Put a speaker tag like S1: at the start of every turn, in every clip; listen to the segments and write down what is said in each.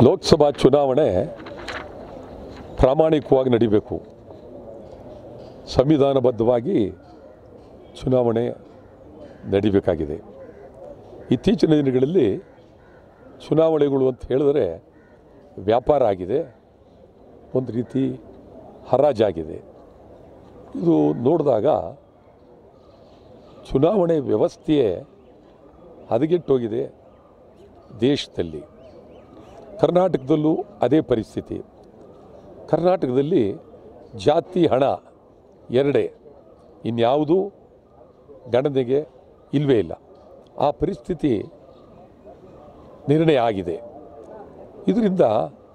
S1: ಲೋಕಸಭಾ ಚುನಾವಣೆ ಪ್ರಾಮಾಣಿಕವಾಗಿ ನಡಿಬೇಕು ಸಂವಿಧಾನಬದ್ಧವಾಗಿ ಚುನಾವಣೆ ನಡಿಬೇಕಾಗಿದೆ ಇತ್ತೀಚಿನ ದಿನಗಳಲ್ಲಿ ಚುನಾವಣೆಗಳು ಅಂತ ಹೇಳಿದ್ರೆ ವ್ಯಾಪಾರ ಆಗಿದೆ ಒಂದು ರೀತಿ ಹರಾಜಾಗಿದೆ ಇದು ನೋಡಿದಾಗ ಚುನಾವಣೆ ವ್ಯವಸ್ಥೆಯೇ ಹದಗೆಟ್ಟೋಗಿದೆ ದೇಶದಲ್ಲಿ ಕರ್ನಾಟಕದಲ್ಲೂ ಅದೇ ಪರಿಸ್ಥಿತಿ ಕರ್ನಾಟಕದಲ್ಲಿ ಜಾತಿ ಹಣ ಎರಡೇ ಇನ್ಯಾವುದೂ ಗಣನೆಗೆ ಇಲ್ಲವೇ ಇಲ್ಲ ಆ ಪರಿಸ್ಥಿತಿ ನಿರ್ಣಯ ಆಗಿದೆ ಇದರಿಂದ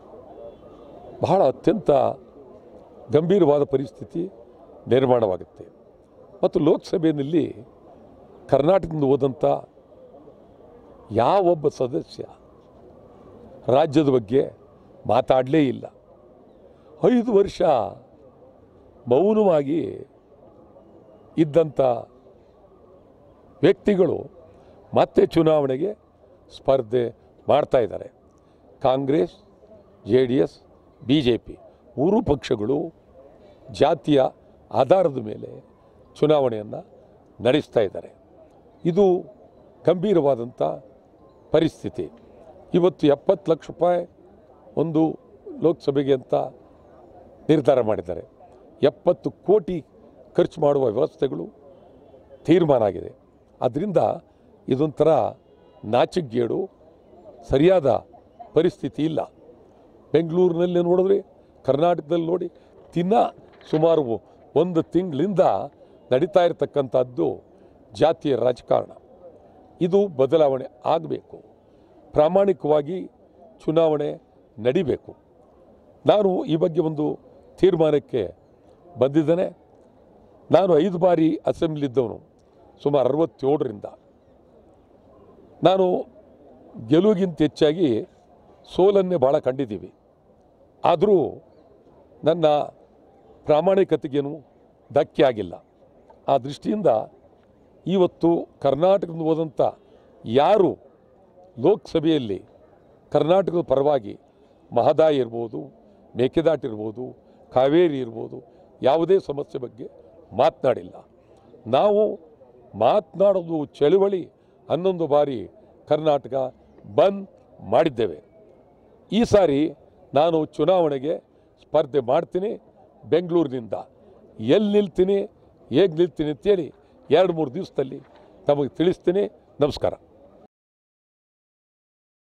S1: ಬಹಳ ಅತ್ಯಂತ ಗಂಭೀರವಾದ ಪರಿಸ್ಥಿತಿ ನಿರ್ಮಾಣವಾಗುತ್ತೆ ಮತ್ತು ಲೋಕಸಭೆಯಲ್ಲಿ ಕರ್ನಾಟಕದಿಂದ ಹೋದಂಥ ಯಾವೊಬ್ಬ ಸದಸ್ಯ ರಾಜ್ಯದ ಬಗ್ಗೆ ಮಾತಾಡಲೇ ಇಲ್ಲ ಐದು ವರ್ಷ ಮೌನವಾಗಿ ಇದ್ದಂಥ ವ್ಯಕ್ತಿಗಳು ಮತ್ತೆ ಚುನಾವಣೆಗೆ ಸ್ಪರ್ಧೆ ಮಾಡ್ತಾ ಇದ್ದಾರೆ Congress J D S B J P ಮೂರೂ ಪಕ್ಷಗಳು ಜಾತಿಯ ಆಧಾರದ ಮೇಲೆ ಚುನಾವಣೆಯನ್ನು ನಡೆಸ್ತಾ ಇದ್ದಾರೆ ಇದು ಗಂಭೀರವಾದಂಥ ಪರಿಸ್ಥಿತಿ ಇವತ್ತು ಎಪ್ಪತ್ತು ಲಕ್ಷ ರೂಪಾಯಿ ಒಂದು ಲೋಕಸಭೆಗೆ ಅಂತ ನಿರ್ಧಾರ ಮಾಡಿದ್ದಾರೆ ಎಪ್ಪತ್ತು ಕೋಟಿ ಖರ್ಚು ಮಾಡುವ ವ್ಯವಸ್ಥೆಗಳು ತೀರ್ಮಾನ ಆಗಿದೆ ಅದರಿಂದ ಇದೊಂಥರ ನಾಚಿಗೇಡು ಸರಿಯಾದ ಪರಿಸ್ಥಿತಿ ಇಲ್ಲ ಬೆಂಗಳೂರಿನಲ್ಲಿ ನೋಡಿದ್ರೆ ಕರ್ನಾಟಕದಲ್ಲಿ ನೋಡಿ ದಿನ ಸುಮಾರು ಒಂದು ತಿಂಗಳಿಂದ ನಡೀತಾ ಇರತಕ್ಕಂಥದ್ದು ಜಾತಿಯ ರಾಜಕಾರಣ ಇದು ಬದಲಾವಣೆ ಆಗಬೇಕು ಪ್ರಾಮಾಣಿಕವಾಗಿ ಚುನಾವಣೆ ನಡಿಬೇಕು ನಾನು ಈ ಬಗ್ಗೆ ಒಂದು ತೀರ್ಮಾನಕ್ಕೆ ಬಂದಿದ್ದೇನೆ ನಾನು ಐದು ಬಾರಿ ಅಸೆಂಬ್ಲಿದ್ದವನು ಸುಮಾರು ಅರವತ್ತೇಳರಿಂದ ನಾನು ಗೆಲುವಿಗಿಂತ ಹೆಚ್ಚಾಗಿ ಸೋಲನ್ನೇ ಭಾಳ ಕಂಡಿದ್ದೀವಿ ಆದರೂ ನನ್ನ ಪ್ರಾಮಾಣಿಕತೆಗೇನು ಧಕ್ಕೆ ಆಗಿಲ್ಲ ಆ ದೃಷ್ಟಿಯಿಂದ ಇವತ್ತು ಕರ್ನಾಟಕದಿಂದ ಹೋದಂಥ ಯಾರು ಲೋಕಸಭೆಯಲ್ಲಿ ಕರ್ನಾಟಕದ ಪರವಾಗಿ ಮಹದಾಯಿ ಇರ್ಬೋದು ಮೇಕೆದಾಟು ಇರ್ಬೋದು ಕಾವೇರಿ ಇರ್ಬೋದು ಯಾವುದೇ ಸಮಸ್ಯೆ ಬಗ್ಗೆ ಮಾತನಾಡಿಲ್ಲ ನಾವು ಮಾತನಾಡೋದು ಚಳುವಳಿ ಹನ್ನೊಂದು ಬಾರಿ ಕರ್ನಾಟಕ ಬಂದ್ ಮಾಡಿದ್ದೇವೆ ಈ ಸಾರಿ ನಾನು ಚುನಾವಣೆಗೆ ಸ್ಪರ್ಧೆ ಮಾಡ್ತೀನಿ ಬೆಂಗಳೂರಿನಿಂದ ಎಲ್ಲಿ ನಿಲ್ತೀನಿ ಹೇಗೆ ನಿಲ್ತೀನಿ ಅಂತೇಳಿ ಎರಡು ಮೂರು ದಿವಸದಲ್ಲಿ ತಮಗೆ ತಿಳಿಸ್ತೀನಿ ನಮಸ್ಕಾರ